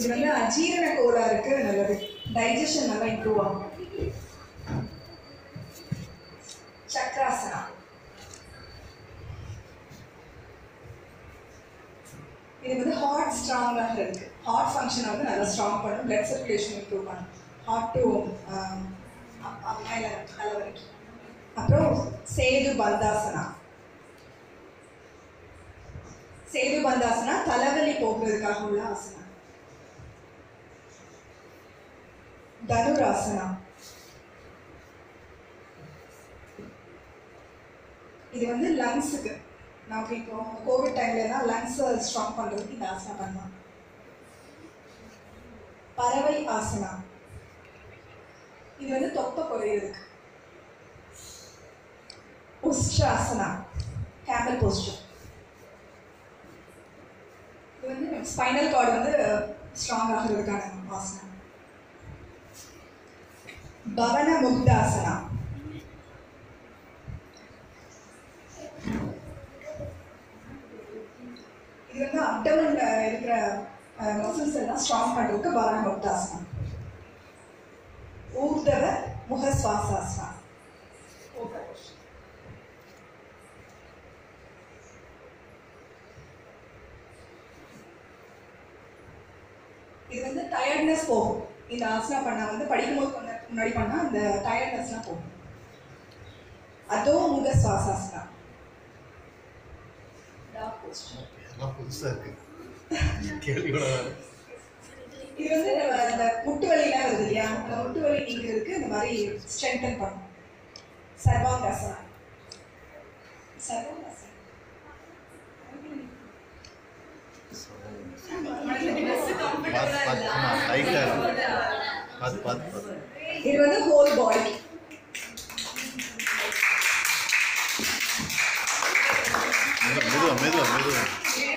இது வந்து அஜீரண கோளாறுக்கு நல்லது டைஜஷன் நல்லா இம்ப்ரூவ் ஆகும் சக்ராசனா இது வந்து ஹார்ட் ஸ்ட்ராங்காக இருக்கு ஹார்ட் ஃபங்க்ஷனை வந்து நல்லா ஸ்ட்ராங் பண்ணும் பிளட் சர்க்குலேஷன் இம்ப்ரூவ் பண்ணும் ஹார்ட் டு மேலே தலை வரைக்கும் அப்புறம் சேது பந்தாசனா சேது பந்தாசனா தலைவலி போக்குறதுக்காக உள்ள ஆசனா தனுராசனா இது வந்து லங்ஸுக்கு நமக்கு இப்போ கோவிட் டைம்ல தான் லங்ஸை ஸ்ட்ராங் பண்ணுறதுக்கு இந்த ஆசனா பண்ணலாம் பறவை ஆசனா இது வந்து தொப்பை குறையிறதுக்கு உஷ்டாசனா கேமல் போஸ்டர் இது வந்து ஸ்பைனல் கார்டு வந்து ஸ்ட்ராங் ஆகிறதுக்கான ஆசனம் பவன முக்தாசனா இது வந்து அப்டமன்ல இருக்கிற மசில்ஸ் எல்லாம் ஸ்ட்ராங் பண்றதுக்கு பவன முக்தாசனம் ஊர்தவ முக சுவாசாசனா இது வந்து டயர்ட்னஸ் போகும் இந்த ஆசனா பண்ணா வந்து படிக்கும்போது கொஞ்ச நேரத்துக்கு முன்னாடி பண்ணா அந்த டயர்ட்னஸ்லாம் போகும் அதோ முக சுவாசாசனா Dog posture. எல்லாம் புதுசா இருக்கு கேள்வியோட இது வந்து நம்ம அந்த முட்டு வலிலாம் வருது இல்லையா அந்த முட்டு வலி நீங்கிறதுக்கு இந்த மாதிரி ஸ்ட்ரென்தன் பண்ணும் சர்வாங்காசனா சர்வாங்காசனா பார்த்து பார்த்து ஆமா லைட்டா இருக்கு பார்த்து பார்த்து பார்த்து இது வந்து ஹோல் பாடி மெதுவா மெதுவா மெதுவா மெதுவா